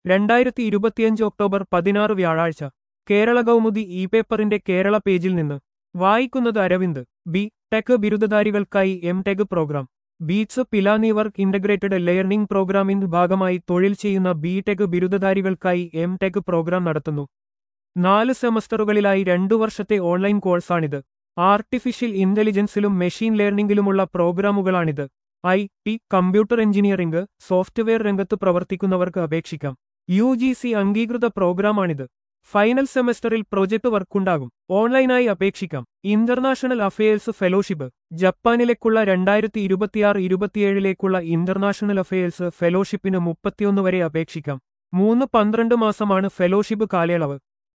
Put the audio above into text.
രണ്ടായിരത്തി ഇരുപത്തിയഞ്ച് ഒക്ടോബർ പതിനാറ് വ്യാഴാഴ്ച കേരള കൗമുദി ഇ പേപ്പറിന്റെ കേരള പേജിൽ നിന്ന് വായിക്കുന്നത് അരവിന്ദ് ബി ടെക് ബിരുദധാരികൾക്കായി M Tech program BITS Pilani work integrated learning പ്രോഗ്രാമിന്റെ ഭാഗമായി തൊഴിൽ ചെയ്യുന്ന ബി ടെക് ബിരുദധാരികൾക്കായി എം ടെക് പ്രോഗ്രാം നടത്തുന്നു നാല് സെമസ്റ്ററുകളിലായി രണ്ടു വർഷത്തെ ഓൺലൈൻ കോഴ്സാണിത് ആർട്ടിഫിഷ്യൽ ഇന്റലിജൻസിലും മെഷീൻ ലേണിംഗിലുമുള്ള പ്രോഗ്രാമുകളാണിത് I T computer engineering software രംഗത്ത് പ്രവർത്തിക്കുന്നവർക്ക് അപേക്ഷിക്കാം യു ജി സി അംഗീകൃത പ്രോഗ്രാമാണിത് ഫൈനൽ സെമസ്റ്ററിൽ പ്രൊജക്ട് വർക്കുണ്ടാകും ഓൺലൈനായി അപേക്ഷിക്കാം ഇന്റർനാഷണൽ അഫയേഴ്സ് ഫെലോഷിപ്പ് ജപ്പാനിലേക്കുള്ള രണ്ടായിരത്തി ഇരുപത്തിയാറ് ഇരുപത്തിയേഴിലേക്കുള്ള ഇന്റർനാഷണൽ അഫയേഴ്സ് ഫെലോഷിപ്പിന് മുപ്പത്തിയൊന്ന് വരെ അപേക്ഷിക്കാം മൂന്ന് പന്ത്രണ്ട് മാസമാണ് ഫെലോഷിപ്പ് കാലയളവ്